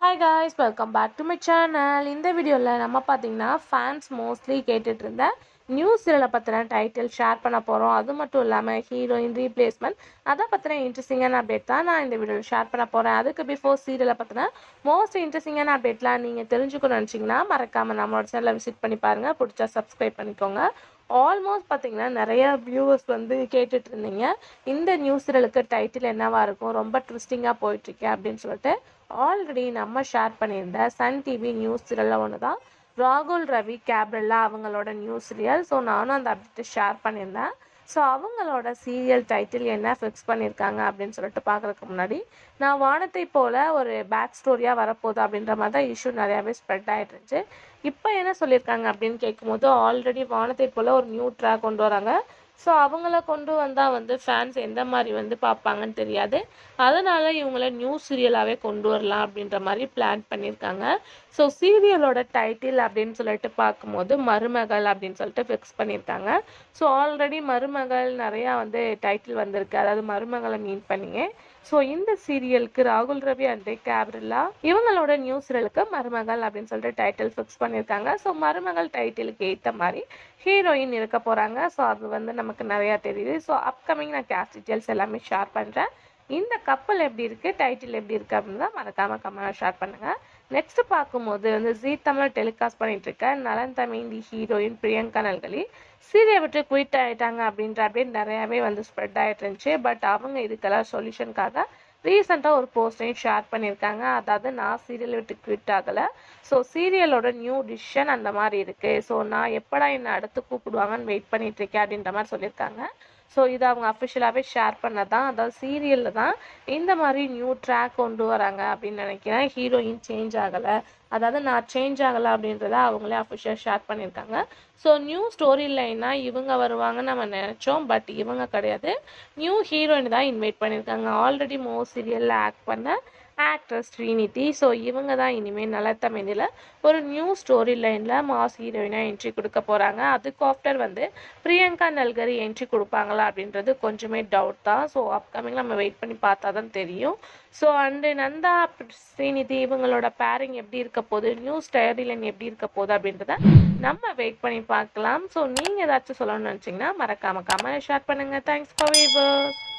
hi guys welcome back to my channel இந்த வீடியோவில் நம்ம பார்த்தீங்கன்னா ஃபேன்ஸ் மோஸ்ட்லி கேட்டுட்டு இருந்த நியூ சீரியலை பற்றின டைட்டில் ஷேர் பண்ண போகிறோம் அது மட்டும் இல்லாமல் ஹீரோயின் ரீப்ளேஸ்மெண்ட் அதை பற்றின இன்ட்ரெஸ்டிங்கான அப்டேட் தான் நான் இந்த வீடியோவில் ஷேர் பண்ண போகிறேன் அதுக்கு பிஃபோர் சீரியலை பற்றின மோஸ்ட் இன்ட்ரெஸ்டிங்கான அப்டேட்லாம் நீங்கள் தெரிஞ்சுக்கணும்னு நினச்சிங்கன்னா மறக்காமல் நம்மளோட சேனலை விசிட் பண்ணி பாருங்கள் பிடிச்சா சப்ஸ்கிரைப் பண்ணிக்கோங்க ஆல்மோஸ்ட் பார்த்தீங்கன்னா நிறைய வியூவர்ஸ் வந்து கேட்டுட்டு இருந்தீங்க இந்த நியூ சீரியலுக்கு டைட்டில் என்னவா இருக்கும் ரொம்ப ட்விஸ்டிங்காக போயிட்டுருக்கேன் அப்படின்னு சொல்லிட்டு ஆல்ரெடி நம்ம ஷேர் பண்ணியிருந்த சன் டிவி நியூஸ் சீரியலில் ஒன்று தான் ராகுல் ரவி கேப்ரல்லா அவங்களோட நியூஸ் சீரியல் ஸோ நானும் அந்த அப்டேட்டை ஷேர் பண்ணியிருந்தேன் ஸோ அவங்களோட சீரியல் டைட்டில் என்ன ஃபிக்ஸ் பண்ணியிருக்காங்க அப்படின்னு சொல்லிட்டு பார்க்குறதுக்கு முன்னாடி நான் வானத்தை போல் ஒரு பேக் ஸ்டோரியாக வரப்போகுது அப்படின்ற மாதிரி தான் இஷ்யூ நிறையாவே ஸ்ப்ரெட் ஆகிட்டு இருந்துச்சு இப்போ என்ன சொல்லியிருக்காங்க அப்படின்னு கேட்கும்போது ஆல்ரெடி வானத்தை போல் ஒரு நியூ ட்ராக் கொண்டு வராங்க ஸோ அவங்கள கொண்டு வந்தால் வந்து ஃபேன்ஸ் எந்த மாதிரி வந்து பார்ப்பாங்கன்னு தெரியாது அதனால் இவங்கள நியூ சீரியலாகவே கொண்டு வரலாம் அப்படின்ற மாதிரி பிளான் பண்ணியிருக்காங்க ஸோ சீரியலோட டைட்டில் அப்படின்னு சொல்லிட்டு பார்க்கும்போது மருமகள் அப்படின்னு சொல்லிட்டு ஃபிக்ஸ் பண்ணியிருக்காங்க ஸோ ஆல்ரெடி மருமகள் நிறையா வந்து டைட்டில் வந்திருக்கு அதாவது மருமகளை மீன் பண்ணிங்க ஸோ இந்த சீரியலுக்கு ராகுல் ரவி அண்ட் கேப்ரில்லா இவங்களோட நியூ சீரியலுக்கு மருமகள் அப்படின்னு சொல்லிட்டு டைட்டில் ஃபிக்ஸ் பண்ணியிருக்காங்க ஸோ மருமகள் டைட்டிலுக்கு ஏற்ற மாதிரி ஹீரோயின் இருக்க போகிறாங்க ஸோ அது வந்து நமக்கு நிறையா தெரியுது ஸோ அப்கமிங் நான் கேஸ்ட் டீட்டெயில்ஸ் எல்லாமே ஷேர் பண்ணுறேன் இந்த கப்பல் எப்படி இருக்குது டைட்டில் எப்படி இருக்குது அப்படின்னு தான் மறக்காமல் கமெண்ட் ஷேர் பண்ணுங்கள் நெக்ஸ்ட் பார்க்கும்போது வந்து ஜீ தமிழ் டெலிகாஸ்ட் பண்ணிட்டு இருக்க நலன் தமிழ் ஹீரோயின் பிரியங்கா நல்கலி சீரியல் விட்டு குயிட் ஆகிட்டாங்க அப்படின்ற அப்படியே நிறையாவே வந்து ஸ்ப்ரெட் ஆகிட்டு இருந்துச்சு பட் அவங்க இதுக்கெல்லாம் சொல்யூஷனுக்காக ரீசெண்டாக ஒரு போஸ்டையும் ஷேர் பண்ணியிருக்காங்க அதாவது நான் சீரியல் விட்டு குவிட் ஆகலை ஸோ சீரியலோட நியூ டிசிஷன் அந்த மாதிரி இருக்குது ஸோ நான் எப்படா என்னை அடுத்து கூப்பிடுவாங்கன்னு வெயிட் பண்ணிட்டு இருக்கேன் அப்படின்ற மாதிரி சொல்லியிருக்காங்க ஸோ இதை அவங்க அஃபிஷியலாகவே ஷேர் பண்ணதான் அதாவது சீரியலில் தான் இந்த மாதிரி நியூ ட்ராக் கொண்டு வராங்க அப்படின்னு நினைக்கிறேன் ஹீரோயின் சேஞ்ச் ஆகலை அதாவது நான் சேஞ்ச் ஆகலை அப்படின்றத அவங்களே அஃபிஷியல் ஷேர் பண்ணியிருக்காங்க ஸோ நியூ ஸ்டோரி லைனாக இவங்க வருவாங்கன்னு நம்ம நினச்சோம் பட் இவங்க கிடையாது நியூ ஹீரோயின் தான் இன்வைட் பண்ணியிருக்காங்க ஆல்ரெடி மோ சீரியலில் ஆக்ட் பண்ண ஆக்ட்ரஸ் ஸ்ரீநிதி ஸோ இவங்க தான் இனிமேல் நலத்தமிழில் ஒரு நியூ ஸ்டோரி லைனில் மாஸ் ஹீரோயினாக என்ட்ரி கொடுக்க போகிறாங்க அதுக்கு ஆஃப்டர் வந்து பிரியங்கா நல்கரி என்ட்ரி கொடுப்பாங்களா அப்படின்றது கொஞ்சமே டவுட் தான் ஸோ அப்கமிங் நம்ம வெயிட் பண்ணி பார்த்தா தான் தெரியும் ஸோ அண்டு நந்தா ஸ்ரீநிதி இவங்களோட பேரிங் எப்படி இருக்க போகுது நியூ ஸ்டோரி லைன் எப்படி இருக்க போகுது அப்படின்றத நம்ம வெயிட் பண்ணி பார்க்கலாம் ஸோ நீங்கள் ஏதாச்சும் சொல்லணும்னு நினச்சிங்கன்னா மறக்காமல் கமெண்ட் ஷேர் பண்ணுங்கள் தேங்க்ஸ் ஃபார் வீவர்ஸ்